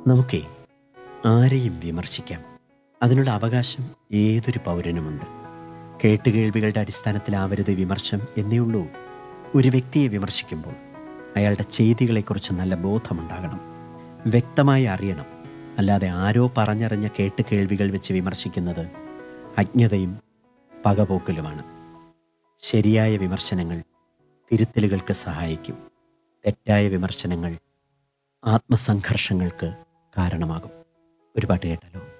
നമുക്കേ ആരെയും വിമർശിക്കാം അതിനുള്ള അവകാശം ഏതൊരു പൗരനുമുണ്ട് കേട്ടുകേൾവികളുടെ അടിസ്ഥാനത്തിലാവരുത് വിമർശം എന്നേ ഉള്ളൂ ഒരു വ്യക്തിയെ വിമർശിക്കുമ്പോൾ അയാളുടെ ചെയ്തികളെക്കുറിച്ച് നല്ല ബോധമുണ്ടാകണം വ്യക്തമായി അറിയണം അല്ലാതെ ആരോ പറഞ്ഞറിഞ്ഞ കേട്ട് കേൾവികൾ വെച്ച് വിമർശിക്കുന്നത് അജ്ഞതയും പകപോക്കലുമാണ് ശരിയായ വിമർശനങ്ങൾ തിരുത്തലുകൾക്ക് സഹായിക്കും തെറ്റായ വിമർശനങ്ങൾ ആത്മസംഘർഷങ്ങൾക്ക് കാരണമാകും ഒരു പാട്ട് കേട്ടാലോ